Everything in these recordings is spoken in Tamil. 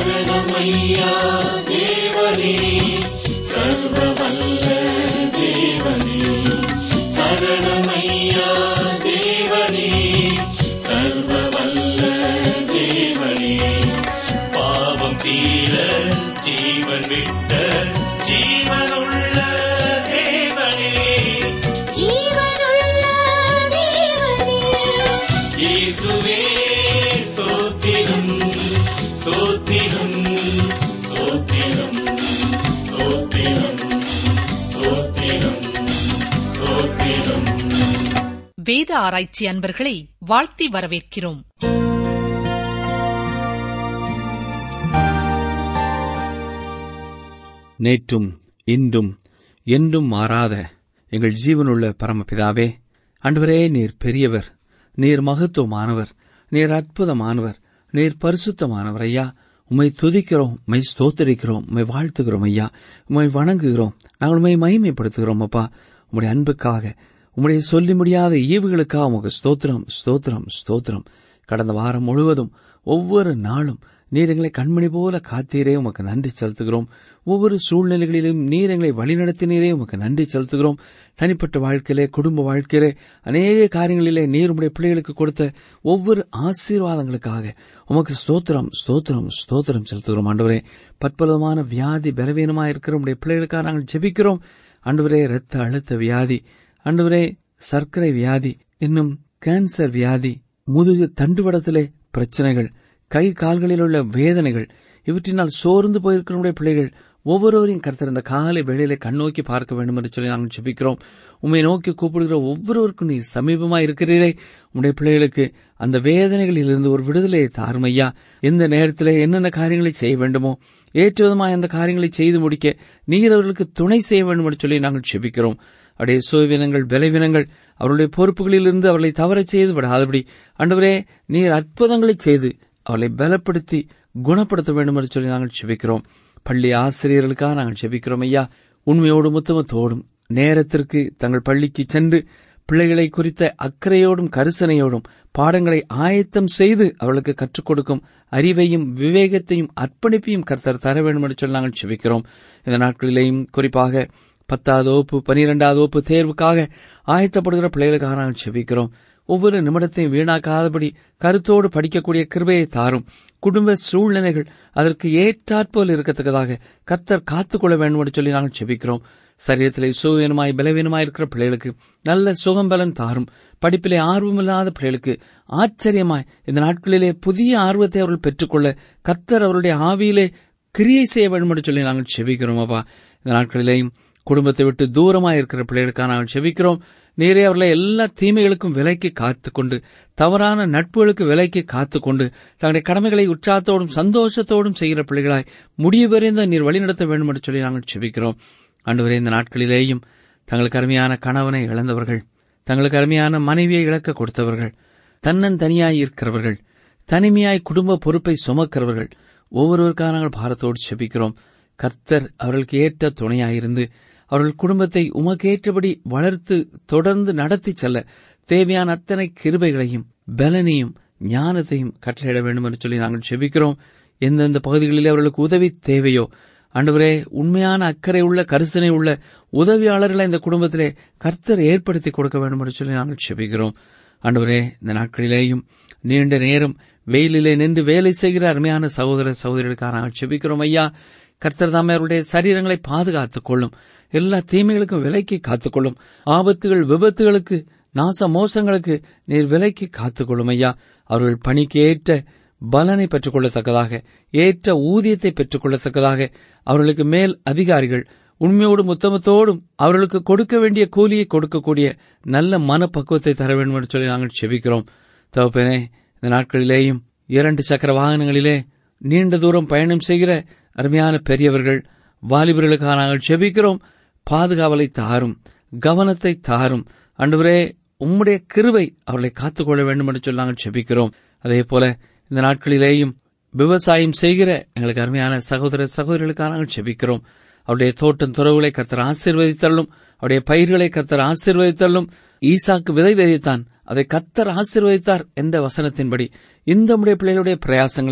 சரணமையா தேவனே சர்வவல்ல தேவனே சரணமையா தேவனே சர்வவல்ல தேவனே பாவம் தீர ஜீவன் விட்ட ஜீவனுள்ள தேவனே ஜீவனுள்ள தேவனே இயேசுவே ஸ்தோத்திரம் ஸ்தோத்திரம் ஸ்தோத்திரம் ஸ்தோத்திரம் ஸ்தோத்திரம் ஸ்தோத்திரம் வேத ஆராய்ச்சி அன்பர்களை வாழ்த்தி வரவேற்கிறோம் நேற்றும் இன்றும் என்றும் மாறாத எங்கள் ஜீவனுள்ள பரமபிதாவே ஆண்டவரே நீர் பெரியவர் நீர் மகத்துவமானவர் நீர் அற்புதமானவர் நீர் பரிசுத்தமானவர் ஐயா உம்மை துதிக்கிறோம் உம்மை ஸ்தோத்தரிக்கிறோம் உம்மை வாழ்த்துகிறோம் ஐயா உம்மை வணங்குகிறோம் நாங்கள் உம்மை மகிமைப்படுத்துகிறோம் அப்பா உம்முடைய அன்புக்காக உம்முடைய சொல்லி முடியாத ஈவுகளுக்காக உமக்கு ஸ்தோத்திரம் ஸ்தோத்திரம் ஸ்தோத்திரம் கடந்த வாரம் முழுவதும் ஒவ்வொரு நாளும் நீர் எங்களை கண்மணி போல காத்தீரே உமக்கு நன்றி செலுத்துகிறோம் ஒவ்வொரு சூழ்நிலைகளிலும் நீர் எங்களை வழிநடத்தினீரே உமக்கு நன்றி செலுத்துகிறோம் தனிப்பட்ட வாழ்க்கையிலே குடும்ப வாழ்க்கையிலே அநேக காரியங்களிலே நீர் உடைய பிள்ளைகளுக்கு கொடுத்த ஒவ்வொரு ஆசீர்வாதங்களுக்காக உமக்கு ஸ்தோத்திரம் ஸ்தோத்திரம் ஸ்தோத்திரம் செலுத்துகிறோம் ஆண்டவரே பற்பலமான வியாதி பலவீனமாக இருக்கிற உடைய பிள்ளைகளுக்காக நாங்கள் ஜெபிக்கிறோம் ஆண்டவரே இரத்த அழுத்த வியாதி ஆண்டவரே சர்க்கரை வியாதி இன்னும் கேன்சர் வியாதி முதுகு தண்டுவடத்திலே பிரச்சனைகள் கை கால்களில் உள்ள வேதனைகள் இவற்றினால் சோர்ந்து போயிருக்கிற நம்முடைய பிள்ளைகள் ஒவ்வொருவரையும் கருத்தர் இந்த காலை வேளையிலே கண்ணோக்கி பார்க்க வேண்டும் என்று சொல்லி நாங்கள் ஜெபிக்கிறோம் உம்மை நோக்கி கூப்பிடுகிற ஒவ்வொருவருக்கும் நீ சமீபமா இருக்கிறீரே உம்முடைய பிள்ளைகளுக்கு அந்த வேதனைகளில் இருந்து ஒரு விடுதலையை தாரும் ஐயா எந்த நேரத்திலே என்னென்ன காரியங்களை செய்ய வேண்டுமோ ஏற்றுவதமாய் அந்த காரியங்களை செய்து முடிக்க நீர் அவர்களுக்கு துணை செய்ய வேண்டும் என்று சொல்லி நாங்கள் ஜெபிக்கிறோம் அவருடைய சுயவினங்கள் பலவீனங்கள் அவருடைய பொறுப்புகளிலிருந்து அவர்களை தவறச் செய்து விடாதபடி ஆண்டவரே நீர் அற்புதங்களை செய்து அவர்களை பலப்படுத்தி குணப்படுத்த வேண்டும் என்று சொல்லி நாங்கள் செபிக்கிறோம் பள்ளி ஆசிரியர்களுக்காக நாங்கள் செபிக்கிறோம் ஐயா உண்மையோடும் உத்தமத்தோடும் நேரத்திற்கு தங்கள் பள்ளிக்கு சென்று பிள்ளைகளை குறித்த அக்கறையோடும் கரிசனையோடும் பாடங்களை ஆயத்தம் செய்து அவர்களுக்கு கற்றுக் கொடுக்கும் அறிவையும் விவேகத்தையும் அர்ப்பணிப்பையும் கர்த்தர் தர வேண்டும் என்று சொல்லி நாங்கள் செபிக்கிறோம் இந்த நாட்களிலேயும் குறிப்பாக பத்தாவது வகுப்பு பனிரெண்டாவது வகுப்பு தேர்வுக்காக ஆயத்தப்படுகிற பிள்ளைகளுக்காக நாங்கள் செபிக்கிறோம் ஒவ்வொரு நிமிடத்தையும் வீணாக்காதபடி கருத்தோடு படிக்கக்கூடிய கிருபையை தாரும் குடும்ப சூழ்நிலைகள் அதற்கு ஏற்றாற்போல் இருக்கத்தக்கதாக கர்த்தர் காத்துக்கொள்ள வேண்டும் என்று சொல்லி நாங்கள் செபிக்கிறோம் சரீரத்திலே சுகவீனமாய் பலவீனமாய் இருக்கிற பிள்ளைகளுக்கு நல்ல சுகம்பலன் தாரும் படிப்பிலே ஆர்வமில்லாத பிள்ளைகளுக்கு ஆச்சரியமாய் இந்த நாட்களிலே புதிய ஆர்வத்தை அவர்கள் பெற்றுக்கொள்ள கர்த்தர் அவருடைய ஆவியிலே கிரியை செய்ய வேண்டும் என்று சொல்லி நாங்கள் செபிக்கிறோம் அப்பா இந்த நாட்களிலேயும் குடும்பத்தை விட்டு தூரமாய் இருக்கிற பிள்ளைகளுக்காக நாங்கள் செபிக்கிறோம் நீரே அவர்களை எல்லா தீமைகளுக்கும் விலைக்கு காத்துக்கொண்டு தவறான நட்புகளுக்கு விலைக்கு காத்துக்கொண்டு தங்களுடைய கடமைகளை உற்சாகத்தோடும் சந்தோஷத்தோடும் செய்கிற பிள்ளைகளாய் முடிவு வரைந்த நீர் வழிநடத்த வேண்டும் என்று சொல்லி நாங்கள் செபிக்கிறோம் ஆண்டவரே இந்த நாட்களிலேயும் தங்களுக்கு அருமையான கணவனை இழந்தவர்கள் தங்களுக்கு அருமையான மனைவியை இழக்க கொடுத்தவர்கள் தன்னன் தனியாய் இருக்கிறவர்கள் தனிமையாய் குடும்ப பொறுப்பை சுமக்கிறவர்கள் ஒவ்வொருவருக்காக நாங்கள் பாரத்தோடு செபிக்கிறோம் கர்த்தர் அவர்களுக்கு ஏற்ற துணையாயிருந்து அவர்கள் குடும்பத்தை உமக்கேற்றபடி வளர்த்து தொடர்ந்து நடத்தி செல்ல தேவையான அத்தனை கிருபைகளையும் பலனையும் ஞானத்தையும் கட்டளையிட வேண்டும் என்று சொல்லி நாங்கள் செபிக்கிறோம் எந்தெந்த பகுதிகளிலே அவர்களுக்கு உதவி தேவையோ ஆண்டவரே உண்மையான அக்கறை உள்ள கரிசனை உள்ள உதவியாளர்களை இந்த குடும்பத்திலே கர்த்தர் ஏற்படுத்தி கொடுக்க வேண்டும் என்று சொல்லி நாங்கள் செபிக்கிறோம் ஆண்டவரே இந்த நாட்களிலேயும் நீண்ட நேரம் வெயிலிலே நின்று வேலை செய்கிற அருமையான சகோதர சகோதரிகளுக்காக நாங்கள் செபிக்கிறோம் ஐயா கர்த்தர் தாமே அவருடைய சரீரங்களை பாதுகாத்துக் கொள்ளும் எல்லா தீமைகளுக்கும் விலைக்கு காத்துக்கொள்ளும் ஆபத்துகள் விபத்துகளுக்கு நாச மோசங்களுக்கு நீர் விலைக்கு காத்துக்கொள்ளும் ஐயா அவர்கள் பணிக்கு ஏற்ற பலனை பெற்றுக் கொள்ளத்தக்கதாக ஏற்ற ஊதியத்தை பெற்றுக் கொள்ளத்தக்கதாக அவர்களுக்கு மேல் அதிகாரிகள் உண்மையோடும் உத்தமத்தோடும் அவர்களுக்கு கொடுக்க வேண்டிய கூலியை கொடுக்கக்கூடிய நல்ல மனப்பக்குவத்தை தர வேண்டும் என்று சொல்லி நாங்கள் செபிக்கிறோம் தவப்பனே இந்த நாட்களிலேயும் இரண்டு சக்கர வாகனங்களிலே நீண்ட தூரம் பயணம் செய்கிற அருமையான பெரியவர்கள் வாலிபர்களுக்காக நாங்கள் செபிக்கிறோம் பாதுகாவலை தாரும் கவனத்தை தாரும் அன்றுவரே உம்முடைய கிருவை அவர்களை காத்துக்கொள்ள வேண்டும் என்று சொல்லி நாங்கள் செபிக்கிறோம் அதே போல இந்த நாட்களிலேயும் விவசாயம் செய்கிற எங்களுக்கு அருமையான சகோதர சகோதரிகளுக்காக நாங்கள் செபிக்கிறோம் அவருடைய தோட்டம் துறவுகளை கத்தர் ஆசீர்வதித்தள்ளும் அவருடைய பயிர்களை கத்தர் ஆசீர்வதித்தள்ளும் ஈசாக்கு விதை விதைத்தான் அதை கத்தர் ஆசீர்வதித்தார் என்ற வசனத்தின்படி இந்த நம்முடைய பிள்ளைகளுடைய பிரயாசங்களையும்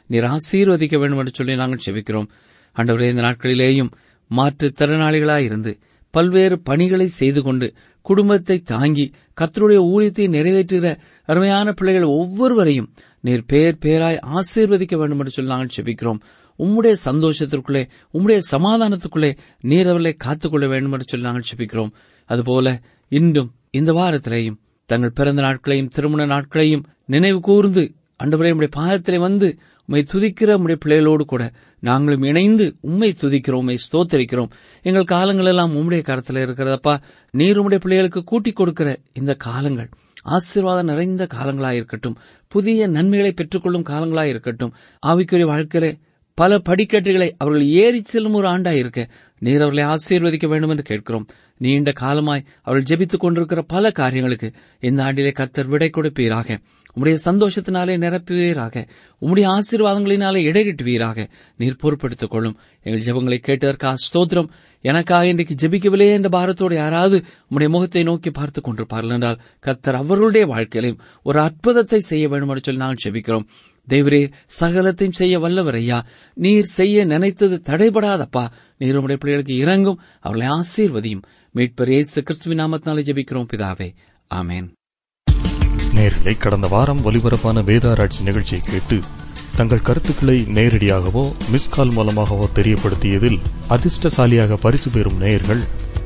நீர் ஆசீர்வதிக்க வேண்டும் என்று சொல்லி நாங்கள் செபிக்கிறோம் ஆண்டவரே இந்த நாட்களிலேயும் மாற்றுத்திறனாளிகளாயிருந்து பல்வேறு பணிகளை செய்து கொண்டு குடும்பத்தை தாங்கி கர்த்தருடைய ஊழியத்தை நிறைவேற்றுகிற அருமையான பிள்ளைகள் ஒவ்வொருவரையும் நீர் பேர் பேராய் ஆசீர்வதிக்க வேண்டும் என்று சொல்லி நாங்கள் செபிக்கிறோம் உம்முடைய சந்தோஷத்திற்குள்ளே உம்முடைய சமாதானத்துக்குள்ளே நீர் அவர்களை காத்துக்கொள்ள வேண்டும் என்று சொல்லி நாங்கள் செபிக்கிறோம் அதுபோல இன்றும் இந்த வாரத்திலேயும் தங்கள் பிறந்த நாட்களையும் திருமண நாட்களையும் நினைவு கூர்ந்து அண்டவரே உம்முடைய பாதத்திலே வந்து உம்மை துதிக்கிற உம்முடைய பிள்ளைகளோடு கூட நாங்களும் இணைந்து உம்மை துதிக்கிறோம் உம்மை ஸ்தோத்தரிக்கிறோம் எங்கள் காலங்கள் எல்லாம் உம்முடைய கரத்தில் இருக்கிறதப்பா நீர் உம்முடைய பிள்ளைகளுக்கு கூட்டிக் கொடுக்கிற இந்த காலங்கள் ஆசீர்வாதம் நிறைந்த காலங்களாயிருக்கட்டும் புதிய நன்மைகளை பெற்றுக்கொள்ளும் காலங்களாயிருக்கட்டும் ஆவிக்குரிய வாழ்க்கையிலே பல படிக்கட்டுகளை அவர்கள் ஏறிச் செல்லும் ஒரு ஆண்டாயிருக்க நீர் அவர்களை ஆசீர்வதிக்க வேண்டும் என்று கேட்கிறோம் நீண்ட காலமாய் அவர்கள் ஜெபித்துக் கொண்டிருக்கிற பல காரியங்களுக்கு இந்த ஆண்டிலே கர்த்தர் விடை கொடுப்பீராக உம்முடைய சந்தோஷத்தினாலே நிரப்புவீராக உம்முடைய ஆசீர்வாதங்களினாலே இடையிட்டுவீராக நீர் பொறுப்படுத்திக் கொள்ளும் எங்கள் ஜெபங்களை கேட்டதற்காக ஸ்தோத்திரம் எனக்காக இன்றைக்கு ஜெபிக்கவில்லை என்ற பாரத்தோடு யாராவது உம்முடைய முகத்தை நோக்கி பார்த்துக் கொண்டிருப்பார்கள் என்றால் கர்த்தர் அவர்களுடைய வாழ்க்கையிலும் ஒரு அற்புதத்தை செய்ய வேண்டும் என்று சொல்லி நாங்கள் ஜெபிக்கிறோம் தேவரே சகலத்தையும் செய்ய வல்லவர் ஐயா நீர் செய்ய நினைத்தது தடைபடாதப்பா நீர் உம்முடைய பிள்ளைகளுக்கு இறங்கும் அவர்களை ஆசீர்வதியும் மீட்பர் இயேசு கிறிஸ்துவின் நாமத்தினாலே ஜெபிக்கிறோம் பிதாவே ஆமென் நேர்களை கடந்த வாரம் ஒலிபரப்பான வேதாராய்ச்சி நிகழ்ச்சியை கேட்டு தங்கள் கருத்துக்களை நேரடியாகவோ மிஸ்கால் மூலமாகவோ தெரியப்படுத்தியதில் அதிர்ஷ்டசாலியாக பரிசு பெறும் நேயர்கள்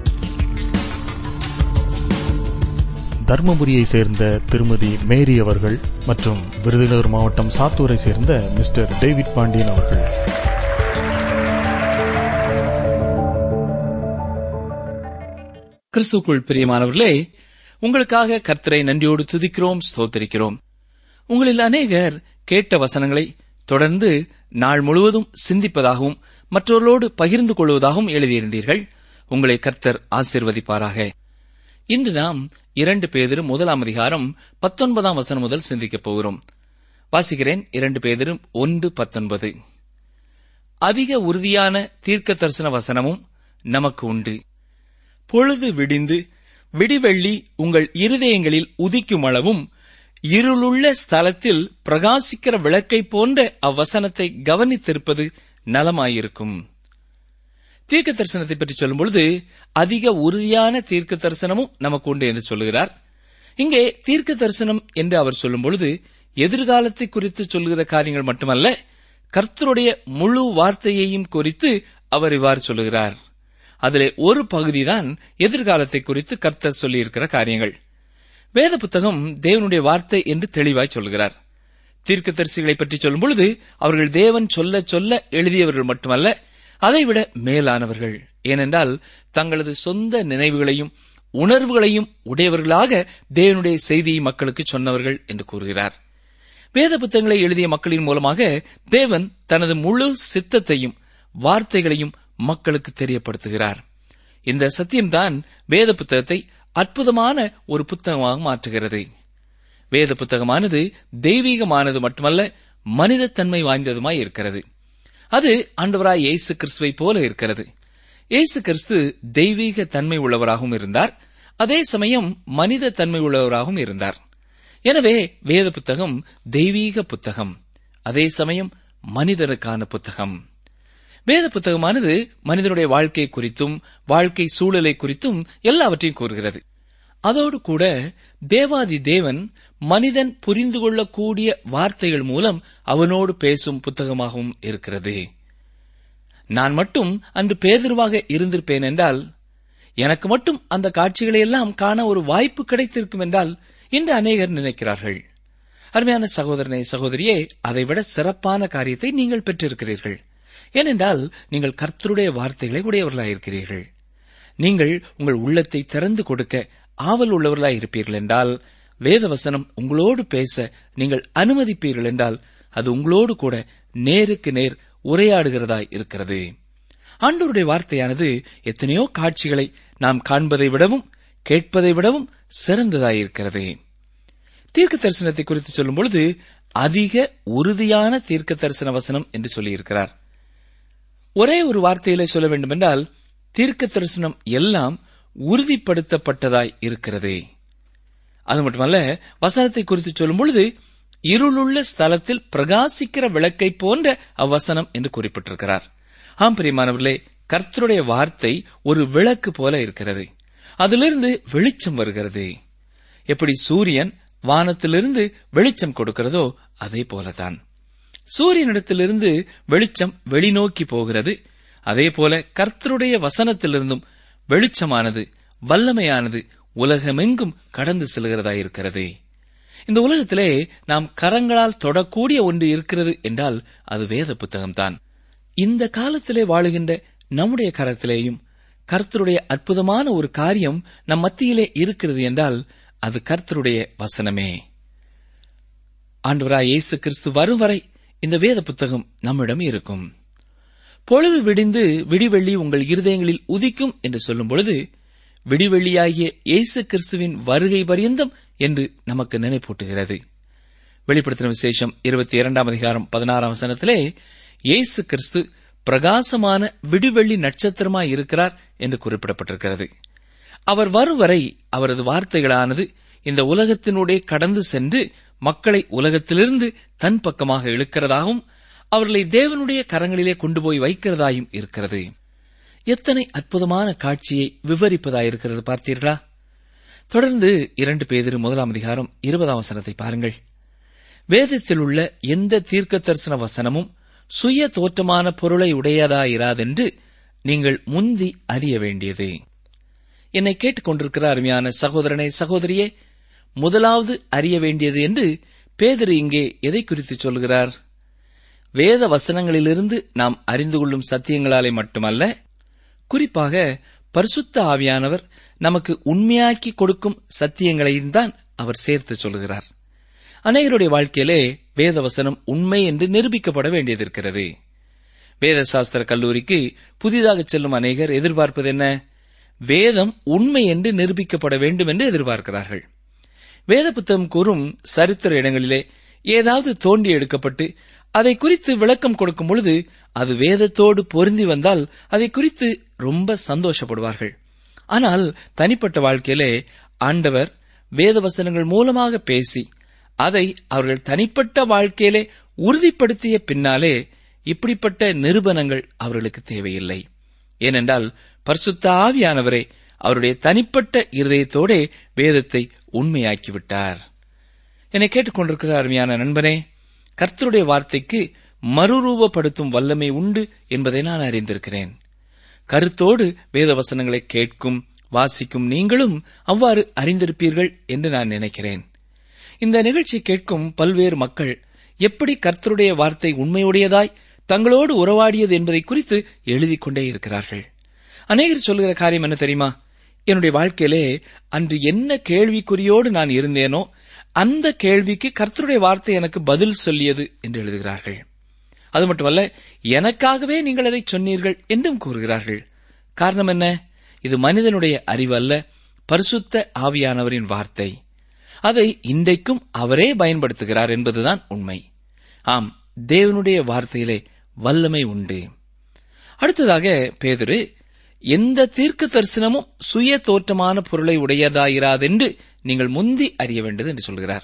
தர்மபுரியை சேர்ந்த திருமதி மேரி அவர்கள் மற்றும் விருதுநகர் மாவட்டம் சாத்தூரை சேர்ந்த மிஸ்டர் டேவிட் பாண்டியன் அவர்கள் கிறிஸ்துக்குள் பிரியமானவர்களே உங்களுக்காக கர்த்தரை நன்றியோடு துதிக்கிறோம் ஸ்தோத்தரிக்கிறோம் உங்களில் அநேகர் கேட்ட வசனங்களை தொடர்ந்து நாள் முழுவதும் சிந்திப்பதாகவும் மற்றவர்களோடு பகிர்ந்து கொள்வதாகவும் எழுதியிருந்தீர்கள் உங்களை கர்த்தர் ஆசிர்வதிப்பாராக இன்று நாம் இரண்டு பேதிரும் முதலாம் அதிகாரம் பத்தொன்பதாம் வசனம் முதல் சிந்திக்கப் போகிறோம் வாசிக்கிறேன் இரண்டு பேதிரும் ஒன்று பத்தொன்பது அதிக உறுதியான தீர்க்க தரிசன வசனமும் நமக்கு உண்டு பொழுது விடிந்து விடிவெள்ளி உங்கள் இருதயங்களில் உதிக்கும் அளவும் இருளுள்ள ஸ்தலத்தில் பிரகாசிக்கிற விளக்கைப் போன்ற அவ்வசனத்தை கவனித்திருப்பது நலமாயிருக்கும் தீர்க்க தரிசனத்தை பற்றி சொல்லும் பொழுது அதிக உறுதியான தீர்க்க தரிசனமும் நமக்கு உண்டு என்று சொல்லுகிறார் இங்கே தீர்க்க தரிசனம் என்று அவர் சொல்லும் பொழுது எதிர்காலத்தை குறித்து சொல்லுகிற காரியங்கள் மட்டுமல்ல கர்த்தருடைய முழு வார்த்தையையும் குறித்து அவர் இவ்வாறு சொல்லுகிறார் அதிலே ஒரு பகுதிதான் எதிர்காலத்தை குறித்து கர்த்தர் சொல்லியிருக்கிற காரியங்கள் வேத புத்தகம் தேவனுடைய வார்த்தை என்று தெளிவாய் சொல்கிறார் தீர்க்கதரிசிகளை பற்றி சொல்லும் பொழுது அவர்கள் தேவன் சொல்ல சொல்ல எழுதியவர்கள் மட்டுமல்ல அதைவிட மேலானவர்கள் ஏனென்றால் தங்களது சொந்த நினைவுகளையும் உணர்வுகளையும் உடையவர்களாக தேவனுடைய செய்தியை மக்களுக்கு சொன்னவர்கள் என்று கூறுகிறார் வேத புத்தகங்களை எழுதிய மக்களின் மூலமாக தேவன் தனது முழு சித்தத்தையும் வார்த்தைகளையும் மக்களுக்கு தெரியப்படுத்துகிறார் இந்த சத்தியம்தான் வேத புத்தகத்தை அற்புதமான ஒரு புத்தகமாக மாற்றுகிறது வேத புத்தகமானது தெய்வீகமானது மட்டுமல்ல மனிதத்தன்மை வாய்ந்ததுமாய் இருக்கிறது அது ஆண்டவராய் இயேசு கிறிஸ்துவை போல இருக்கிறது இயேசு கிறிஸ்து தெய்வீக தன்மை உள்ளவராகவும் இருந்தார் அதே சமயம் மனித தன்மை உள்ளவராகவும் இருந்தார் எனவே வேத புத்தகம் தெய்வீக புத்தகம் அதே சமயம் மனிதனுக்கான புத்தகம் வேத புத்தகமானது மனிதனுடைய வாழ்க்கை குறித்தும் வாழ்க்கை சூழலை குறித்தும் எல்லாவற்றையும் கூறுகிறது அதோடு கூட தேவாதி தேவன் மனிதன் புரிந்து கொள்ளக்கூடிய வார்த்தைகள் மூலம் அவனோடு பேசும் புத்தகமாகவும் இருக்கிறது நான் மட்டும் அன்று பேதர்வாக இருந்திருப்பேன் என்றால் எனக்கு மட்டும் அந்த காட்சிகளை எல்லாம் காண ஒரு வாய்ப்பு கிடைத்திருக்கும் என்றால் இன்று அநேகர் நினைக்கிறார்கள் அருமையான சகோதரனே சகோதரியே அதைவிட சிறப்பான காரியத்தை நீங்கள் பெற்றிருக்கிறீர்கள் ஏனென்றால் நீங்கள் கர்த்தருடைய வார்த்தைகளை உடையவர்களாயிருக்கிறீர்கள் நீங்கள் உங்கள் உள்ளத்தை திறந்து கொடுக்க ஆவல் உள்ளவர்களாய் இருப்பீர்கள் என்றால் வேதவசனம் உங்களோடு பேச நீங்கள் அனுமதிப்பீர்கள் என்றால் அது உங்களோடு கூட நேருக்கு நேர் உரையாடுகிறதாய் இருக்கிறது ஆண்டோருடைய வார்த்தையானது எத்தனையோ காட்சிகளை நாம் காண்பதை விடவும் கேட்பதை விடவும் சிறந்ததாயிருக்கிறது தீர்க்க தரிசனத்தை குறித்து சொல்லும் பொழுது அதிக உறுதியான தீர்க்க தரிசன வசனம் என்று சொல்லியிருக்கிறார் ஒரே ஒரு வார்த்தையிலே சொல்ல வேண்டுமென்றால் தீர்க்க தரிசனம் எல்லாம் உறுதிப்படுத்தப்பட்டதாய் இருக்கிறது அது மட்டுமல்ல வசனத்தை குறித்து சொல்லும் பொழுது இருளுள்ள ஸ்தலத்தில் பிரகாசிக்கிற விளக்கை போன்ற அவ்வசனம் என்று குறிப்பிட்டிருக்கிறார் ஆம் பிரியமானவர்களே கர்த்தருடைய வார்த்தை ஒரு விளக்கு போல இருக்கிறது அதிலிருந்து வெளிச்சம் வருகிறது எப்படி சூரியன் வானத்திலிருந்து வெளிச்சம் கொடுக்கிறதோ அதே போலதான் சூரியனிடத்திலிருந்து வெளிச்சம் வெளிநோக்கி போகிறது அதே போல கர்த்தருடைய வசனத்திலிருந்தும் வெளிச்சமானது வல்லமையானது உலகமெங்கும் கடந்து செல்கிறதாயிருக்கிறது இந்த உலகத்திலே நாம் கரங்களால் தொடக்கூடிய ஒன்று இருக்கிறது என்றால் அது வேத புத்தகம்தான் இந்த காலத்திலே வாழுகின்ற நம்முடைய கரத்திலேயும் கர்த்தருடைய அற்புதமான ஒரு காரியம் நம் மத்தியிலே இருக்கிறது என்றால் அது கர்த்தருடைய வசனமே ஆண்டவராய் இயேசு கிறிஸ்து வரும் வரை இந்த வேத புத்தகம் நம்மிடம் இருக்கும் பொழுது விடிந்து விடிவெள்ளி உங்கள் இருதயங்களில் உதிக்கும் என்று சொல்லும் பொழுது விடிவெள்ளியாகிய இயேசு கிறிஸ்துவின் வருகை பரியந்தம் என்று நமக்கு நினைப்பூட்டுகிறது வெளிப்படுத்தின விசேஷம் இருபத்தி இரண்டாம் அதிகாரம் பதினாறாம் வசனத்திலே இயேசு கிறிஸ்து பிரகாசமான விடிவெள்ளி நட்சத்திரமாய் இருக்கிறார் என்று குறிப்பிடப்பட்டிருக்கிறது அவர் வரும் வரை அவரது வார்த்தைகளானது இந்த உலகத்தினுடைய கடந்து சென்று மக்களை உலகத்திலிருந்து தன் பக்கமாக இழுக்கிறதாகவும் அவர்களை தேவனுடைய கரங்களிலே கொண்டு போய் வைக்கிறதாயும் இருக்கிறது எத்தனை அற்புதமான காட்சியை விவரிப்பதாயிருக்கிறது பார்த்தீர்களா தொடர்ந்து இரண்டு பேதிரு முதலாம் அதிகாரம் இருபதாம் வசனத்தை பாருங்கள் வேதத்தில் உள்ள எந்த தீர்க்க தரிசன வசனமும் சுய தோற்றமான பொருளை உடையதாயிராதென்று நீங்கள் முந்தி அறிய வேண்டியது என்னை கேட்டுக்கொண்டிருக்கிற அருமையான சகோதரனே சகோதரியே முதலாவது அறிய வேண்டியது என்று பேதரு இங்கே எதை குறித்து சொல்கிறார் வேத வசனங்களிலிருந்து நாம் அறிந்து கொள்ளும் சத்தியங்களாலே மட்டுமல்ல குறிப்பாக பரிசுத்த ஆவியானவர் நமக்கு உண்மையாக்கி கொடுக்கும் சத்தியங்களையும் தான் அவர் சேர்த்து சொல்கிறார் அநேகருடைய வாழ்க்கையிலே வேத வசனம் உண்மை என்று நிரூபிக்கப்பட வேண்டியதிருக்கிறது வேத சாஸ்திர கல்லூரிக்கு புதிதாக செல்லும் அநேகர் எதிர்பார்ப்பது என்ன வேதம் உண்மை என்று நிரூபிக்கப்பட வேண்டும் என்று எதிர்பார்க்கிறார்கள் வேத புத்தகம் கூறும் சரித்திர இடங்களிலே ஏதாவது தோண்டி எடுக்கப்பட்டு அதை குறித்து விளக்கம் கொடுக்கும் பொழுது அது வேதத்தோடு பொருந்தி வந்தால் அதை குறித்து ரொம்ப சந்தோஷப்படுவார்கள் ஆனால் தனிப்பட்ட வாழ்க்கையிலே ஆண்டவர் வேத வசனங்கள் மூலமாக பேசி அதை அவர்கள் தனிப்பட்ட வாழ்க்கையிலே உறுதிப்படுத்திய பின்னாலே இப்படிப்பட்ட நிரூபணங்கள் அவர்களுக்கு தேவையில்லை ஏனென்றால் பரிசுத்த ஆவியானவரே அவருடைய தனிப்பட்ட இருதயத்தோடே வேதத்தை உண்மையாக்கிவிட்டார் என்னை கேட்டுக்கொண்டிருக்கிற அருமையான நண்பனே கர்த்தருடைய வார்த்தைக்கு மறுரூபப்படுத்தும் வல்லமை உண்டு என்பதை நான் அறிந்திருக்கிறேன் கருத்தோடு வேத வசனங்களை கேட்கும் வாசிக்கும் நீங்களும் அவ்வாறு அறிந்திருப்பீர்கள் என்று நான் நினைக்கிறேன் இந்த நிகழ்ச்சி கேட்கும் பல்வேறு மக்கள் எப்படி கர்த்தருடைய வார்த்தை உண்மையுடையதாய் தங்களோடு உறவாடியது என்பதை குறித்து எழுதிக் கொண்டே இருக்கிறார்கள் அநேகர் சொல்கிற காரியம் என்ன தெரியுமா என்னுடைய வாழ்க்கையிலே அன்று என்ன கேள்விக்குறியோடு நான் இருந்தேனோ அந்த கேள்விக்கு கர்த்தருடைய வார்த்தை எனக்கு பதில் சொல்லியது என்று எழுதுகிறார்கள் அது மட்டுமல்ல எனக்காகவே நீங்கள் அதை சொன்னீர்கள் என்றும் கூறுகிறார்கள் காரணம் என்ன இது மனிதனுடைய அறிவு அல்ல பரிசுத்த ஆவியானவரின் வார்த்தை அதை இன்றைக்கும் அவரே பயன்படுத்துகிறார் என்பதுதான் உண்மை ஆம் தேவனுடைய வார்த்தையிலே வல்லமை உண்டு அடுத்ததாக பேதுரு எந்த தீர்க்க தரிசனமும் சுய தோற்றமான பொருளை உடையதாயிராதென்று நீங்கள் முந்தி அறிய வேண்டியது என்று சொல்கிறார்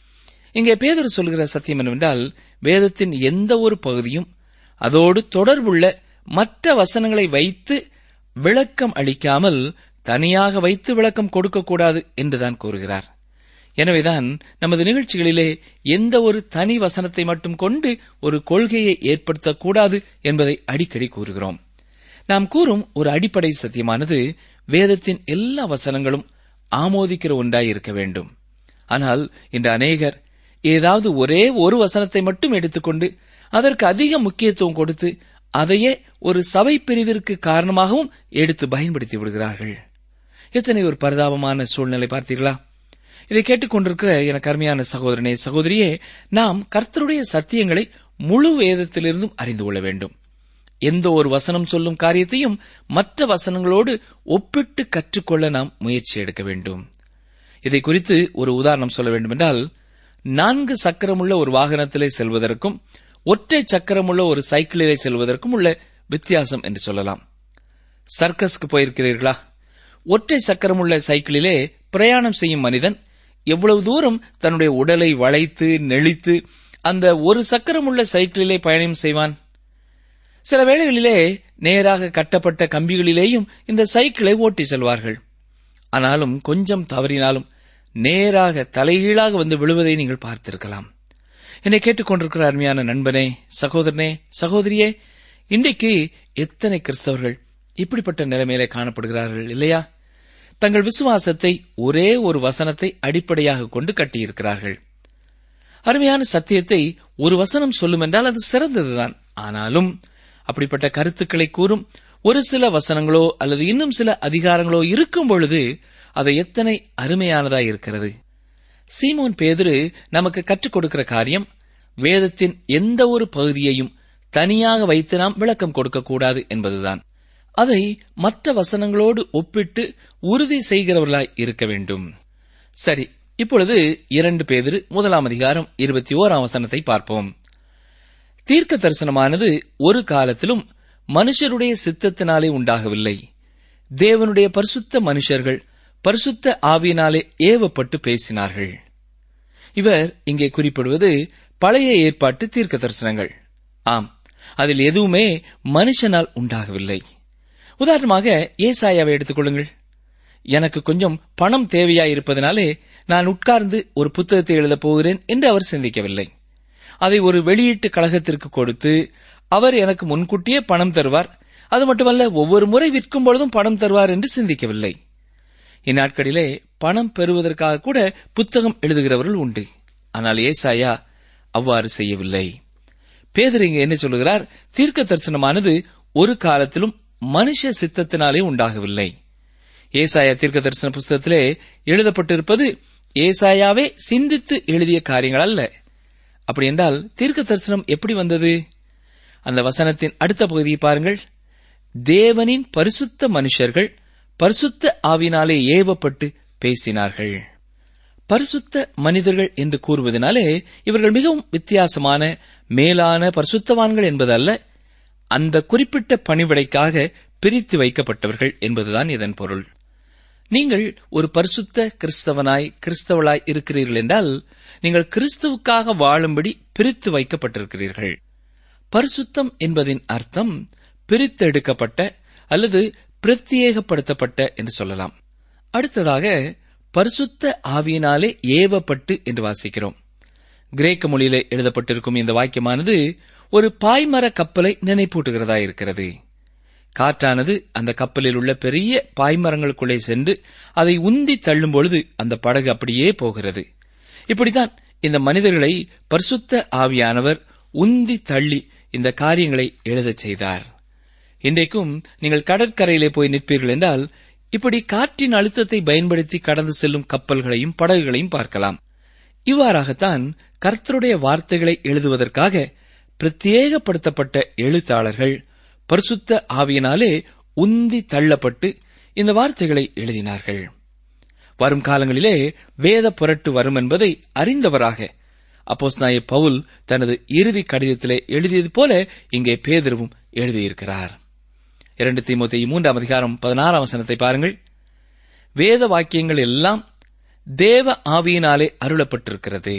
இங்கே பேதர் சொல்கிற சத்தியம் என்னவென்றால் வேதத்தின் எந்த ஒரு பகுதியும் அதோடு தொடர்புள்ள மற்ற வசனங்களை வைத்து விளக்கம் அளிக்காமல் தனியாக வைத்து விளக்கம் கொடுக்கக்கூடாது என்றுதான் கூறுகிறார் எனவேதான் நமது நிகழ்ச்சிகளிலே எந்த ஒரு தனி வசனத்தை மட்டும் கொண்டு ஒரு கொள்கையை ஏற்படுத்தக்கூடாது என்பதை அடிக்கடி கூறுகிறோம் நாம் கூறும் ஒரு அடிப்படை சத்தியமானது வேதத்தின் எல்லா வசனங்களும் ஆமோதிக்கிற ஒன்றாய் இருக்க வேண்டும் ஆனால் இன்று அநேகர் ஏதாவது ஒரே ஒரு வசனத்தை மட்டும் எடுத்துக்கொண்டு அதற்கு அதிக முக்கியத்துவம் கொடுத்து அதையே ஒரு சபை பிரிவிற்கு காரணமாகவும் எடுத்து பயன்படுத்தி விடுகிறார்கள் எத்தனை ஒரு பரிதாபமான சூழ்நிலை பார்த்தீர்களா இதை கேட்டுக்கொண்டிருக்கிற எனக்கு அருமையான சகோதரனே சகோதரியே நாம் கர்த்தருடைய சத்தியங்களை முழு வேதத்திலிருந்தும் அறிந்து கொள்ள வேண்டும் எந்த ஒரு வசனம் சொல்லும் காரியத்தையும் மற்ற வசனங்களோடு ஒப்பிட்டு கற்றுக்கொள்ள நாம் முயற்சி எடுக்க வேண்டும் இதை குறித்து ஒரு உதாரணம் சொல்ல வேண்டுமென்றால் நான்கு சக்கரமுள்ள ஒரு வாகனத்திலே செல்வதற்கும் ஒற்றை சக்கரமுள்ள ஒரு சைக்கிளிலே செல்வதற்கும் உள்ள வித்தியாசம் என்று சொல்லலாம் சர்க்கஸ்க்கு போயிருக்கிறீர்களா ஒற்றை சக்கரமுள்ள சைக்கிளிலே பிரயாணம் செய்யும் மனிதன் எவ்வளவு தூரம் தன்னுடைய உடலை வளைத்து நெளித்து அந்த ஒரு சக்கரமுள்ள சைக்கிளிலே பயணம் செய்வான் சில வேளைகளிலே நேராக கட்டப்பட்ட கம்பிகளிலேயும் இந்த சைக்கிளை ஓட்டி செல்வார்கள் ஆனாலும் கொஞ்சம் தவறினாலும் நேராக தலைகீழாக வந்து விழுவதை நீங்கள் பார்த்திருக்கலாம் என்னை கேட்டுக்கொண்டிருக்கிற அருமையான நண்பனே சகோதரனே சகோதரியே இன்றைக்கு எத்தனை கிறிஸ்தவர்கள் இப்படிப்பட்ட நிலைமையிலே காணப்படுகிறார்கள் இல்லையா தங்கள் விசுவாசத்தை ஒரே ஒரு வசனத்தை அடிப்படையாக கொண்டு கட்டியிருக்கிறார்கள் அருமையான சத்தியத்தை ஒரு வசனம் சொல்லும் என்றால் அது சிறந்ததுதான் ஆனாலும் அப்படிப்பட்ட கருத்துக்களை கூறும் ஒரு சில வசனங்களோ அல்லது இன்னும் சில அதிகாரங்களோ இருக்கும் பொழுது அது எத்தனை அருமையானதாய் இருக்கிறது சீமோன் பேதுரு நமக்கு கற்றுக் கொடுக்கிற காரியம் வேதத்தின் எந்த ஒரு பகுதியையும் தனியாக வைத்து நாம் விளக்கம் கொடுக்கக்கூடாது என்பதுதான் அதை மற்ற வசனங்களோடு ஒப்பிட்டு உறுதி செய்கிறவர்களாய் இருக்க வேண்டும் சரி இப்பொழுது இரண்டு பேதிரு முதலாம் அதிகாரம் இருபத்தி ஓராம் வசனத்தை பார்ப்போம் தீர்க்க தரிசனமானது ஒரு காலத்திலும் மனுஷருடைய சித்தத்தினாலே உண்டாகவில்லை தேவனுடைய பரிசுத்த மனுஷர்கள் பரிசுத்த ஆவியினாலே ஏவப்பட்டு பேசினார்கள் இவர் இங்கே குறிப்பிடுவது பழைய ஏற்பாட்டு தீர்க்க தரிசனங்கள் ஆம் அதில் எதுவுமே மனுஷனால் உண்டாகவில்லை உதாரணமாக ஏசாயாவை எடுத்துக்கொள்ளுங்கள் எனக்கு கொஞ்சம் பணம் தேவையாயிருப்பதனாலே நான் உட்கார்ந்து ஒரு புத்தகத்தை எழுதப் போகிறேன் என்று அவர் சிந்திக்கவில்லை அதை ஒரு வெளியீட்டு கழகத்திற்கு கொடுத்து அவர் எனக்கு முன்கூட்டியே பணம் தருவார் அது மட்டுமல்ல ஒவ்வொரு முறை விற்கும் பொழுதும் பணம் தருவார் என்று சிந்திக்கவில்லை இந்நாட்களிலே பணம் பெறுவதற்காக கூட புத்தகம் எழுதுகிறவர்கள் உண்டு ஆனால் ஏசாயா அவ்வாறு செய்யவில்லை பேதர் இங்கு என்ன சொல்லுகிறார் தீர்க்க தரிசனமானது ஒரு காலத்திலும் மனுஷ சித்தத்தினாலே உண்டாகவில்லை ஏசாயா தீர்க்க தரிசன புஸ்தகத்திலே எழுதப்பட்டிருப்பது ஏசாயாவே சிந்தித்து எழுதிய காரியங்கள் அல்ல அப்படி என்றால் தீர்க்க தரிசனம் எப்படி வந்தது அந்த வசனத்தின் அடுத்த பகுதியை பாருங்கள் தேவனின் பரிசுத்த மனுஷர்கள் பரிசுத்த ஆவினாலே ஏவப்பட்டு பேசினார்கள் பரிசுத்த மனிதர்கள் என்று கூறுவதனாலே இவர்கள் மிகவும் வித்தியாசமான மேலான பரிசுத்தவான்கள் என்பதல்ல அந்த குறிப்பிட்ட பணிவிடைக்காக பிரித்து வைக்கப்பட்டவர்கள் என்பதுதான் இதன் பொருள் நீங்கள் ஒரு பரிசுத்த கிறிஸ்தவனாய் கிறிஸ்தவளாய் இருக்கிறீர்கள் என்றால் நீங்கள் கிறிஸ்துவுக்காக வாழும்படி பிரித்து வைக்கப்பட்டிருக்கிறீர்கள் பரிசுத்தம் என்பதின் அர்த்தம் பிரித்தெடுக்கப்பட்ட அல்லது பிரத்யேகப்படுத்தப்பட்ட என்று சொல்லலாம் அடுத்ததாக பரிசுத்த ஆவியினாலே ஏவப்பட்டு என்று வாசிக்கிறோம் கிரேக்க மொழியிலே எழுதப்பட்டிருக்கும் இந்த வாக்கியமானது ஒரு பாய்மர கப்பலை நினைப்பூட்டுகிறதா இருக்கிறது காற்றானது அந்த கப்பலில் உள்ள பெரிய பாய்மரங்களுக்குள்ளே சென்று அதை உந்தி தள்ளும் பொழுது அந்த படகு அப்படியே போகிறது இப்படித்தான் இந்த மனிதர்களை பரிசுத்த ஆவியானவர் உந்தி தள்ளி இந்த காரியங்களை எழுதச் செய்தார் இன்றைக்கும் நீங்கள் கடற்கரையிலே போய் நிற்பீர்கள் என்றால் இப்படி காற்றின் அழுத்தத்தை பயன்படுத்தி கடந்து செல்லும் கப்பல்களையும் படகுகளையும் பார்க்கலாம் இவ்வாறாகத்தான் கர்த்தருடைய வார்த்தைகளை எழுதுவதற்காக பிரத்யேகப்படுத்தப்பட்ட எழுத்தாளர்கள் பரிசுத்த ஆவியினாலே உந்தி தள்ளப்பட்டு இந்த வார்த்தைகளை எழுதினார்கள் வரும் காலங்களிலே வேத புரட்டு வரும் என்பதை அறிந்தவராக அப்போஸ்நாய பவுல் தனது இறுதி கடிதத்திலே எழுதியது போல இங்கே பேதருவும் எழுதியிருக்கிறார் இரண்டு தீமோத்தி மூன்றாம் அதிகாரம் பதினாறாம் வசனத்தை பாருங்கள் வேத வாக்கியங்கள் எல்லாம் தேவ ஆவியினாலே அருளப்பட்டிருக்கிறது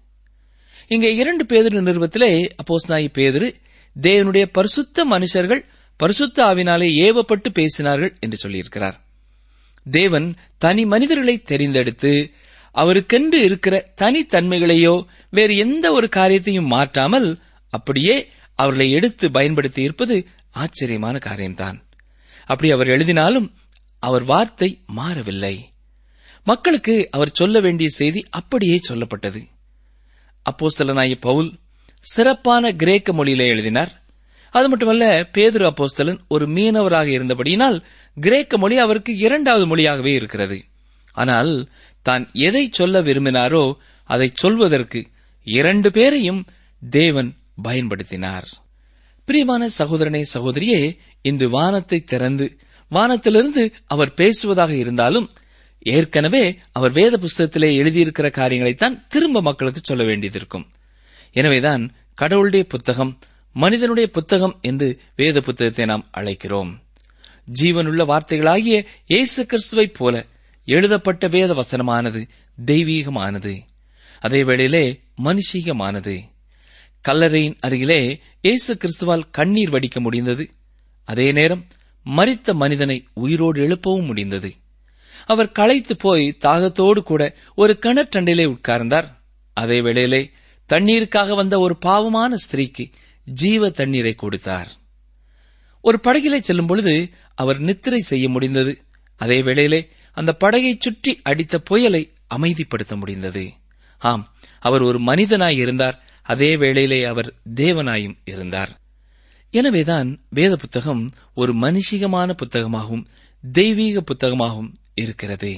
இங்கே இரண்டு பேதிரு நிறுவத்திலே அப்போஸ்நாயி பேதிரு தேவனுடைய பரிசுத்த மனுஷர்கள் பரிசுத்த ஆவினாலே ஏவப்பட்டு பேசினார்கள் என்று சொல்லியிருக்கிறார் தேவன் தனி மனிதர்களை தெரிந்தெடுத்து அவருக்கென்று இருக்கிற தனித்தன்மைகளையோ வேறு எந்த ஒரு காரியத்தையும் மாற்றாமல் அப்படியே அவர்களை எடுத்து பயன்படுத்தி இருப்பது ஆச்சரியமான காரியம்தான் அப்படி அவர் எழுதினாலும் அவர் வார்த்தை மாறவில்லை மக்களுக்கு அவர் சொல்ல வேண்டிய செய்தி அப்படியே சொல்லப்பட்டது அப்போஸ்தலனாய பவுல் சிறப்பான கிரேக்க மொழியிலே எழுதினார் அது மட்டுமல்ல பேதுரு அப்போஸ்தலன் ஒரு மீனவராக இருந்தபடியினால் கிரேக்க மொழி அவருக்கு இரண்டாவது மொழியாகவே இருக்கிறது ஆனால் தான் எதை சொல்ல விரும்பினாரோ அதை சொல்வதற்கு இரண்டு பேரையும் தேவன் பயன்படுத்தினார் பிரியமான சகோதரனே சகோதரியே இன்று வானத்தை திறந்து வானத்திலிருந்து அவர் பேசுவதாக இருந்தாலும் ஏற்கனவே அவர் வேத புஸ்தகத்திலே எழுதியிருக்கிற காரியங்களைத்தான் திரும்ப மக்களுக்கு சொல்ல வேண்டியதிருக்கும் எனவேதான் கடவுளுடைய புத்தகம் மனிதனுடைய புத்தகம் என்று வேத புத்தகத்தை நாம் அழைக்கிறோம் ஜீவனுள்ள வார்த்தைகளாகிய இயேசு கிறிஸ்துவைப் போல எழுதப்பட்ட வேத வசனமானது தெய்வீகமானது அதே வேளையிலே மனுஷீகமானது கல்லறையின் அருகிலே இயேசு கிறிஸ்துவால் கண்ணீர் வடிக்க முடிந்தது அதே நேரம் மரித்த மனிதனை உயிரோடு எழுப்பவும் முடிந்தது அவர் களைத்து போய் தாகத்தோடு கூட ஒரு கிணற்றண்டிலே உட்கார்ந்தார் அதே வேளையிலே தண்ணீருக்காக வந்த ஒரு பாவமான ஸ்திரீக்கு ஜீவ தண்ணீரை கொடுத்தார் ஒரு படகிலே செல்லும் பொழுது அவர் நித்திரை செய்ய முடிந்தது அதே வேளையிலே அந்த படகை சுற்றி அடித்த புயலை அமைதிப்படுத்த முடிந்தது ஆம் அவர் ஒரு மனிதனாய் இருந்தார் அதே வேளையிலே அவர் தேவனாயும் இருந்தார் எனவேதான் வேத புத்தகம் ஒரு மனுஷிகமான புத்தகமாகவும் தெய்வீக புத்தகமாகவும் இருக்கிறது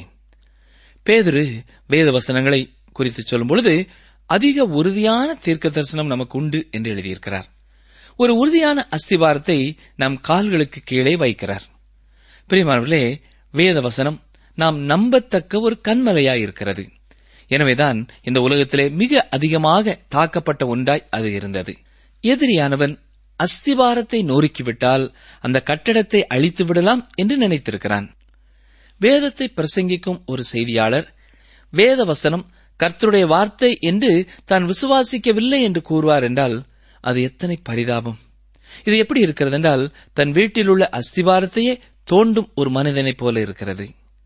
பேதுரு வேத வசனங்களை குறித்து சொல்லும் பொழுது அதிக உறுதியான தீர்க்க தரிசனம் நமக்கு உண்டு என்று எழுதியிருக்கிறார் ஒரு உறுதியான அஸ்திவாரத்தை நம் கால்களுக்கு கீழே வைக்கிறார் பிரியமானவர்களே வேத வசனம் நாம் நம்பத்தக்க ஒரு கண்மலையாய் இருக்கிறது எனவேதான் இந்த உலகத்திலே மிக அதிகமாக தாக்கப்பட்ட ஒன்றாய் அது இருந்தது எதிரியானவன் அஸ்திவாரத்தை நொறுக்கிவிட்டால் அந்த கட்டடத்தை அழித்து விடலாம் என்று நினைத்திருக்கிறான் வேதத்தை பிரசங்கிக்கும் ஒரு செய்தியாளர் வேத வசனம் கர்த்தருடைய வார்த்தை என்று தான் விசுவாசிக்கவில்லை என்று கூறுவார் என்றால் அது எத்தனை பரிதாபம் இது எப்படி இருக்கிறது என்றால் தன் வீட்டில் உள்ள அஸ்திவாரத்தையே தோண்டும் ஒரு மனிதனைப் போல இருக்கிறது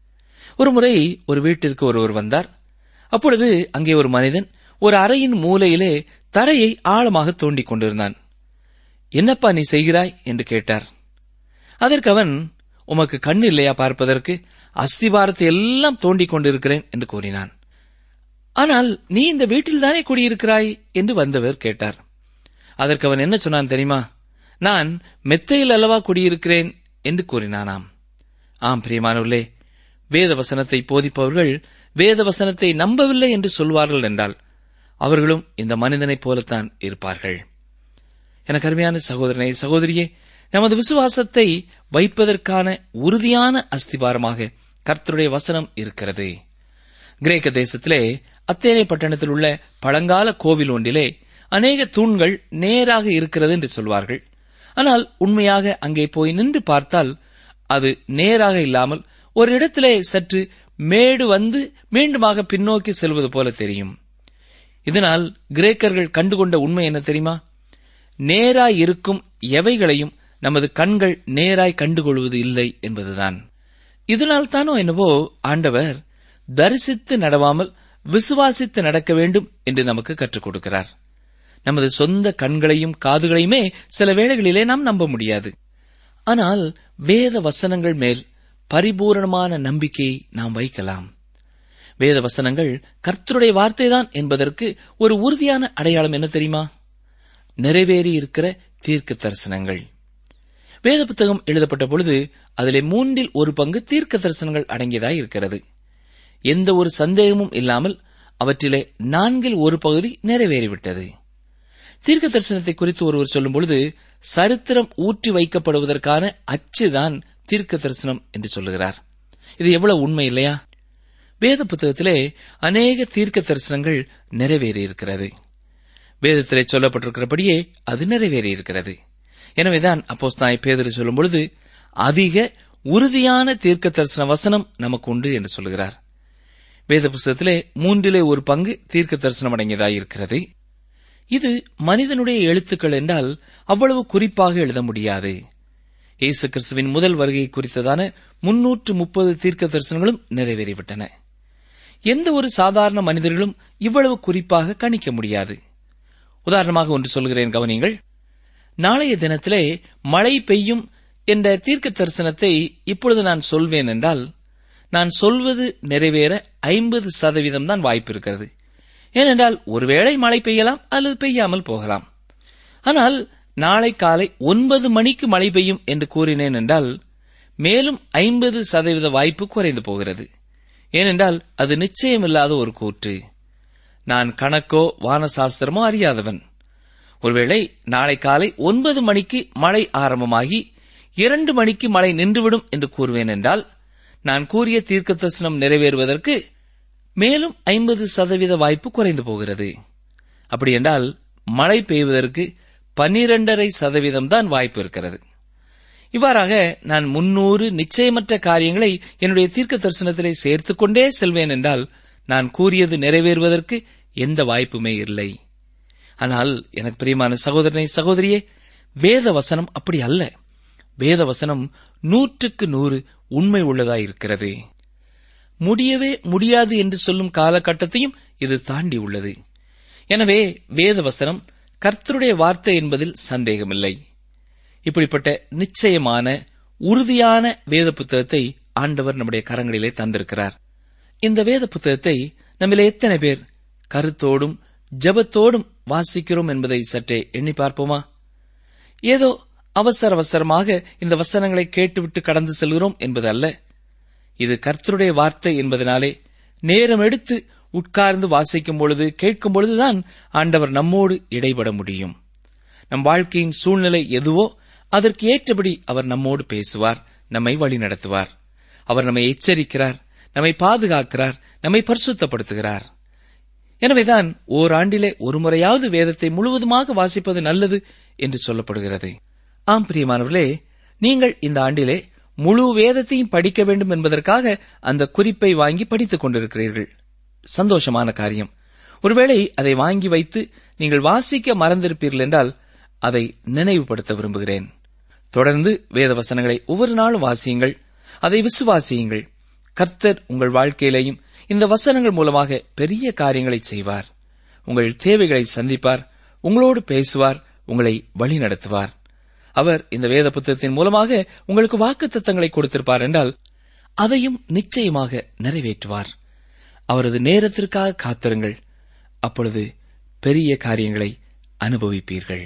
ஒரு முறை ஒரு வீட்டிற்கு ஒருவர் வந்தார் அப்பொழுது அங்கே ஒரு மனிதன் ஒரு அறையின் மூலையிலே தரையை ஆழமாக தோண்டிக் கொண்டிருந்தான் என்னப்பா நீ செய்கிறாய் என்று கேட்டார் அதற்கு அவன் உமக்கு கண் இல்லையா பார்ப்பதற்கு அஸ்திவாரத்தை எல்லாம் தோண்டிக் கொண்டிருக்கிறேன் என்று கூறினான் ஆனால் நீ இந்த வீட்டில்தானே குடியிருக்கிறாய் என்று வந்தவர் கேட்டார் அதற்கு அவன் என்ன சொன்னான் தெரியுமா நான் மெத்தையில் அல்லவா குடியிருக்கிறேன் என்று கூறினானாம் ஆம் பிரியமானவர்களே வேத வசனத்தை போதிப்பவர்கள் வேத வசனத்தை நம்பவில்லை என்று சொல்வார்கள் என்றால் அவர்களும் இந்த மனிதனைப் போலத்தான் இருப்பார்கள் எனக்கு அருமையான சகோதரனை சகோதரியே நமது விசுவாசத்தை வைப்பதற்கான உறுதியான அஸ்திபாரமாக கர்த்தருடைய வசனம் இருக்கிறது கிரேக்க தேசத்திலே அத்தேனே பட்டணத்தில் உள்ள பழங்கால கோவில் ஒன்றிலே அநேக தூண்கள் நேராக இருக்கிறது என்று சொல்வார்கள் ஆனால் உண்மையாக அங்கே போய் நின்று பார்த்தால் அது நேராக இல்லாமல் ஒரு இடத்திலே சற்று மேடு வந்து மீண்டுமாக பின்னோக்கி செல்வது போல தெரியும் இதனால் கிரேக்கர்கள் கண்டுகொண்ட உண்மை என்ன தெரியுமா நேராய் இருக்கும் எவைகளையும் நமது கண்கள் நேராய் கண்டுகொள்வது இல்லை என்பதுதான் இதனால் தானோ என்னவோ ஆண்டவர் தரிசித்து நடவாமல் விசுவாசித்து நடக்க வேண்டும் என்று நமக்கு கற்றுக் கொடுக்கிறார் நமது சொந்த கண்களையும் காதுகளையுமே சில வேளைகளிலே நாம் நம்ப முடியாது ஆனால் வேத வசனங்கள் மேல் பரிபூரணமான நம்பிக்கையை நாம் வைக்கலாம் வேத வசனங்கள் கர்த்தருடைய வார்த்தைதான் என்பதற்கு ஒரு உறுதியான அடையாளம் என்ன தெரியுமா நிறைவேறி இருக்கிற தீர்க்க தரிசனங்கள் வேத புத்தகம் எழுதப்பட்ட பொழுது அதிலே மூன்றில் ஒரு பங்கு தீர்க்க தரிசனங்கள் அடங்கியதாய் இருக்கிறது எந்த ஒரு சந்தேகமும் இல்லாமல் அவற்றிலே நான்கில் ஒரு பகுதி நிறைவேறிவிட்டது தீர்க்க தரிசனத்தை குறித்து ஒருவர் சொல்லும் பொழுது சரித்திரம் ஊற்றி வைக்கப்படுவதற்கான அச்சுதான் தீர்க்க தரிசனம் என்று சொல்லுகிறார் இது எவ்வளவு உண்மை இல்லையா வேத புத்தகத்திலே அநேக தீர்க்க தரிசனங்கள் நிறைவேறியிருக்கிறது வேதத்திலே சொல்லப்பட்டிருக்கிறபடியே அது நிறைவேறியிருக்கிறது எனவேதான் அப்போஸ் நாய் பேதர் சொல்லும் பொழுது அதிக உறுதியான தீர்க்க தரிசன வசனம் நமக்கு உண்டு என்று சொல்கிறார் வேத புஸ்தகத்திலே மூன்றிலே ஒரு பங்கு தீர்க்க தரிசனம் அடங்கியதாயிருக்கிறது இது மனிதனுடைய எழுத்துக்கள் என்றால் அவ்வளவு குறிப்பாக எழுத முடியாது இயேசு கிறிஸ்துவின் முதல் வருகை குறித்ததான முன்னூற்று முப்பது தீர்க்க தரிசனங்களும் நிறைவேறிவிட்டன எந்த ஒரு சாதாரண மனிதர்களும் இவ்வளவு குறிப்பாக கணிக்க முடியாது உதாரணமாக ஒன்று சொல்கிறேன் கவனிங்கள் நாளைய தினத்திலே மழை பெய்யும் என்ற தீர்க்க தரிசனத்தை இப்பொழுது நான் சொல்வேன் என்றால் நான் சொல்வது நிறைவேற ஐம்பது சதவீதம் தான் வாய்ப்பு இருக்கிறது ஏனென்றால் ஒருவேளை மழை பெய்யலாம் அல்லது பெய்யாமல் போகலாம் ஆனால் நாளை காலை ஒன்பது மணிக்கு மழை பெய்யும் என்று கூறினேன் என்றால் மேலும் ஐம்பது சதவீத வாய்ப்பு குறைந்து போகிறது ஏனென்றால் அது நிச்சயமில்லாத ஒரு கூற்று நான் கணக்கோ வானசாஸ்திரமோ அறியாதவன் ஒருவேளை நாளை காலை ஒன்பது மணிக்கு மழை ஆரம்பமாகி இரண்டு மணிக்கு மழை நின்றுவிடும் என்று கூறுவேன் என்றால் நான் கூறிய தீர்க்க தரிசனம் நிறைவேறுவதற்கு மேலும் ஐம்பது சதவீத வாய்ப்பு குறைந்து போகிறது அப்படியென்றால் மழை பெய்வதற்கு பன்னிரண்டரை சதவீதம் தான் வாய்ப்பு இருக்கிறது இவ்வாறாக நான் முன்னூறு நிச்சயமற்ற காரியங்களை என்னுடைய தீர்க்க தரிசனத்திலே சேர்த்துக் கொண்டே செல்வேன் என்றால் நான் கூறியது நிறைவேறுவதற்கு எந்த வாய்ப்புமே இல்லை ஆனால் எனக்கு பிரியமான சகோதரனை சகோதரியே வேத வசனம் அப்படி அல்ல வேத வசனம் நூற்றுக்கு நூறு உண்மை உள்ளதாயிருக்கிறது முடியவே முடியாது என்று சொல்லும் காலகட்டத்தையும் இது தாண்டி உள்ளது எனவே வேத வசனம் கர்த்தருடைய வார்த்தை என்பதில் சந்தேகமில்லை இப்படிப்பட்ட நிச்சயமான உறுதியான வேத புத்தகத்தை ஆண்டவர் நம்முடைய கரங்களிலே தந்திருக்கிறார் இந்த வேத புத்தகத்தை நம்மிலே எத்தனை பேர் கருத்தோடும் ஜெபத்தோடும் வாசிக்கிறோம் என்பதை சற்றே எண்ணி பார்ப்போமா ஏதோ அவசர அவசரமாக இந்த வசனங்களை கேட்டுவிட்டு கடந்து செல்கிறோம் என்பது அல்ல இது கர்த்தருடைய வார்த்தை என்பதனாலே நேரம் எடுத்து உட்கார்ந்து வாசிக்கும் பொழுது கேட்கும் பொழுதுதான் ஆண்டவர் நம்மோடு இடைபட முடியும் நம் வாழ்க்கையின் சூழ்நிலை எதுவோ அதற்கு ஏற்றபடி அவர் நம்மோடு பேசுவார் நம்மை வழிநடத்துவார் அவர் நம்மை எச்சரிக்கிறார் நம்மை பாதுகாக்கிறார் நம்மை பரிசுத்தப்படுத்துகிறார் எனவேதான் ஓராண்டிலே ஒரு முறையாவது வேதத்தை முழுவதுமாக வாசிப்பது நல்லது என்று சொல்லப்படுகிறது ஆம் பிரியமானவர்களே நீங்கள் இந்த ஆண்டிலே முழு வேதத்தையும் படிக்க வேண்டும் என்பதற்காக அந்த குறிப்பை வாங்கி படித்துக் கொண்டிருக்கிறீர்கள் சந்தோஷமான காரியம் ஒருவேளை அதை வாங்கி வைத்து நீங்கள் வாசிக்க மறந்திருப்பீர்கள் என்றால் அதை நினைவுபடுத்த விரும்புகிறேன் தொடர்ந்து வேத வசனங்களை ஒவ்வொரு நாளும் வாசியுங்கள் அதை விசுவாசியுங்கள் கர்த்தர் உங்கள் வாழ்க்கையிலேயும் இந்த வசனங்கள் மூலமாக பெரிய காரியங்களை செய்வார் உங்கள் தேவைகளை சந்திப்பார் உங்களோடு பேசுவார் உங்களை வழிநடத்துவார் அவர் இந்த வேத புத்தகத்தின் மூலமாக உங்களுக்கு வாக்குத்தத்தங்களை கொடுத்திருப்பார் என்றால் அதையும் நிச்சயமாக நிறைவேற்றுவார் அவரது நேரத்திற்காக காத்திருங்கள் அப்பொழுது பெரிய காரியங்களை அனுபவிப்பீர்கள்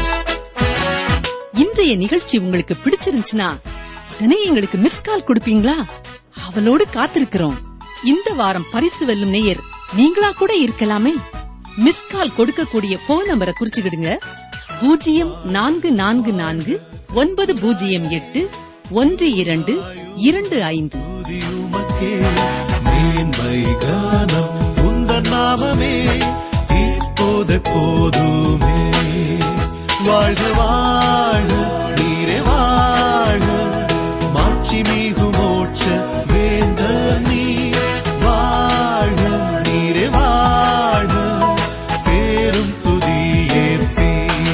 இன்றைய நிகழ்ச்சி உங்களுக்கு பிடிச்சிருந்துச்சுன்னா உடனே எங்களுக்கு மிஸ் கால் கொடுப்பீங்களா அவளோடு காத்திருக்கிறோம் இந்த வாரம் பரிசு வெல்லும் நேயர் நீங்களா கூட இருக்கலாமே மிஸ் கால் கொடுக்கக்கூடிய போன் நம்பரை குறிச்சுக்கிடுங்க பூஜ்ஜியம் நான்கு நான்கு நான்கு ஒன்பது பூஜ்ஜியம் எட்டு ஒன்று இரண்டு இரண்டு ஐந்து உமக்கே மேன்மை கானம் உந்தன் நாமமே இப்போது போதுமே வாழ்க வாழ்க நீரே வாழ்க மாட்சி மிகு மோட்ச வேந்த நீ வாழ்க நீரே வாழ்க பேரும் துதியேற்பே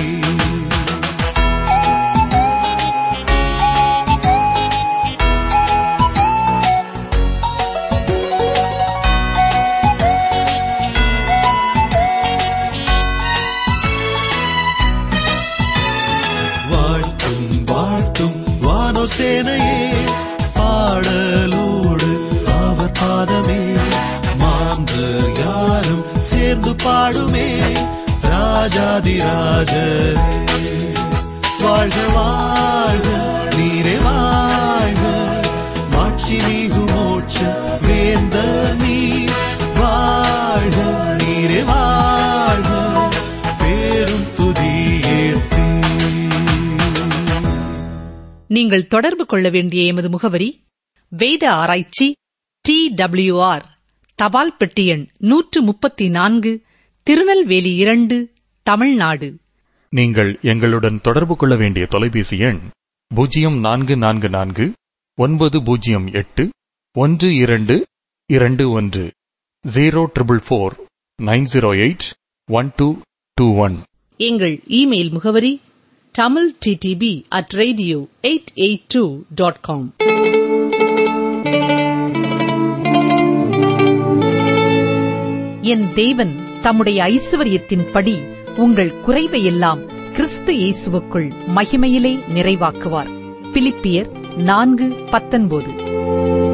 வாழ்த்தும் வாழ்த்தும் வானோ சேனையே பாடலோடு அவர் பாதமே மாந்தர் யாரும் சேர்ந்து பாடுமே ராஜாதி ராஜரே வாழ்க வாழ்க நீரே வாழ்க மாட்சி மிகு மோட்ச வேந்த நீ வாழ்க நீரே வாழ்க பேரும் துதியேற்பே நீங்கள் தொடர்பு கொள்ள வேண்டிய எமது முகவரி வேத ஆராய்ச்சி டி ஆர் தபால் பெட்டி எண் நூற்று முப்பத்தி நான்கு திருநெல்வேலி இரண்டு தமிழ்நாடு நீங்கள் எங்களுடன் தொடர்பு கொள்ள வேண்டிய தொலைபேசி எண் பூஜ்ஜியம் நான்கு நான்கு நான்கு ஒன்பது பூஜ்ஜியம் எட்டு ஒன்று இரண்டு இரண்டு ஒன்று zero triple four nine zero eight one two two one எங்கள் இமெயில் முகவரி Tamil DTB at radio eight eight two dot com என் தேவன் தம்முடைய ஐசுவரியத்தின்படி உங்கள் குறைவையெல்லாம் கிறிஸ்து இயேசுவுக்குள் மகிமையிலே நிறைவாக்குவார் பிலிப்பியர் நான்கு பத்தொன்பது